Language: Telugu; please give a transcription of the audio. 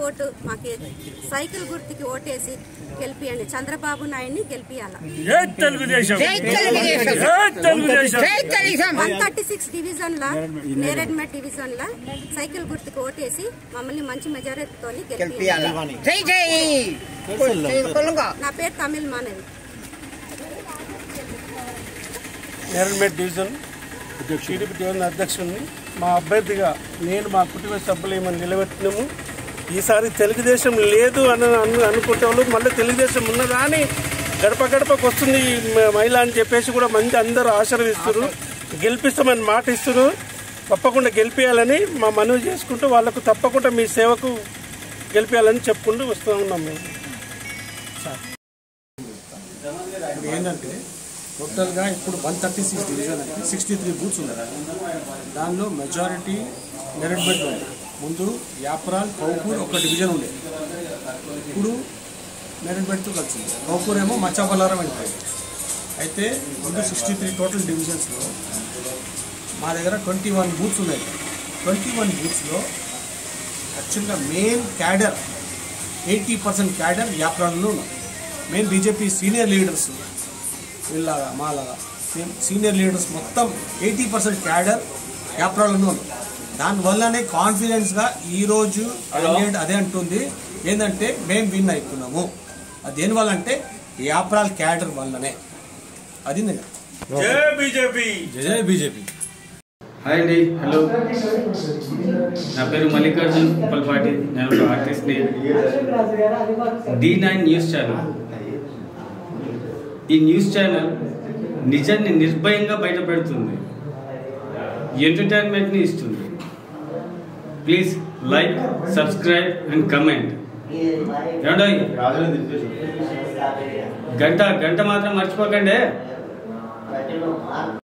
ఓటు మాకు సైకిల్ గుర్తుకి ఓటేసి గెలిపియండి చంద్రబాబు నాయుడిని గెలిపియాల జై తెలుగుదేశం జై తెలుగుదేశం. జై తెలుగుదేశం జై Telugu Desam. One thirty six division ల నేరెడ్మెట్ డివిజన్ ల సైకిల్ గుర్తుకి ఓటేసి మమ్మల్ని మంచి మెజారిటీతో గెలిపియాలి జై జై కొల్లుగా నా పేరు తమిళ్ మానవి నేరల్మేట్ డివిజన్ టీడీపీ డివిజన్ అధ్యక్షుడిని మా అభ్యర్థిగా నేను మా కుటుంబ సభ్యులు ఏమని నిలబెట్టినాము ఈసారి తెలుగుదేశం లేదు అని అను అనుకుంటే వాళ్ళు మళ్ళీ తెలుగుదేశం ఉన్నదా అని గడప గడపకు వస్తుంది ఈ మ- మహిళ అని చెప్పేసి కూడా మంది అందరూ ఆశీర్వదిస్తారు గెలిపిస్తామని మాట ఇస్తారు తప్పకుండా గెలిపించాలని మా మనవి చేసుకుంటూ వాళ్ళకు తప్పకుండా మీ సేవకు గెలిపించాలని చెప్పుకుంటూ వస్తూ ఉన్నాం మేము ఇప్పుడు ఏంటంటే టోటల్గా ఇప్పుడు వన్ థర్టీ సిక్స్ డివిజన్ అంటే సిక్స్టీ త్రీ బూత్స్ ఉన్నాయి దానిలో మెజారిటీ మెరిట్మెంట్ ఉంది ముందు యాప్రాల్ కౌకూర్ ఒక డివిజన్ ఉండే ఇప్పుడు మెరిట్మెంట్తో కలిసింది కౌకూర్ ఏమో మచ్చాబల్లారం వెళ్ళిపోయింది అయితే ముందు సిక్స్టీ త్రీ టోటల్ డివిజన్స్లో మా దగ్గర ట్వంటీ వన్ బూత్స్ ఉన్నాయి ట్వంటీ వన్ బూత్స్లో యాక్చువల్గా main cadre eighty percent cadre యాప్రాల్లో ఉన్నారు మెయిన్ బీజేపీ సీనియర్ లీడర్స్ వీళ్ళలాగా మాలాగా సేమ్ సీనియర్ లీడర్స్ మొత్తం ఎయిటీ పర్సెంట్ క్యాడర్ యాప్రాల్లో ఉన్నారు దానివల్లనే కాన్ఫిడెన్స్గా ఈరోజు క్యాండిడేట్ అదే అంటుంది ఏంటంటే మేము విన్ అవుతున్నాము అది దేనివల్ల అంటే యాప్రాల్ క్యాడర్ వల్లనే అది నేను జై బీజేపీ జయ బీజేపీ హాయ్ అండి హలో నా పేరు మల్లికార్జున్ ఉప్పల్పాటి నేను ఒక ఆర్టిస్ట్ని డి నైన్ న్యూస్ ఛానల్ ఈ న్యూస్ ఛానల్ నిజాన్ని నిర్భయంగా బయటపెడుతుంది ఎంటర్టైన్మెంట్ని ఇస్తుంది please like subscribe and comment ఏమండో గంట గంట మాత్రం మర్చిపోకండి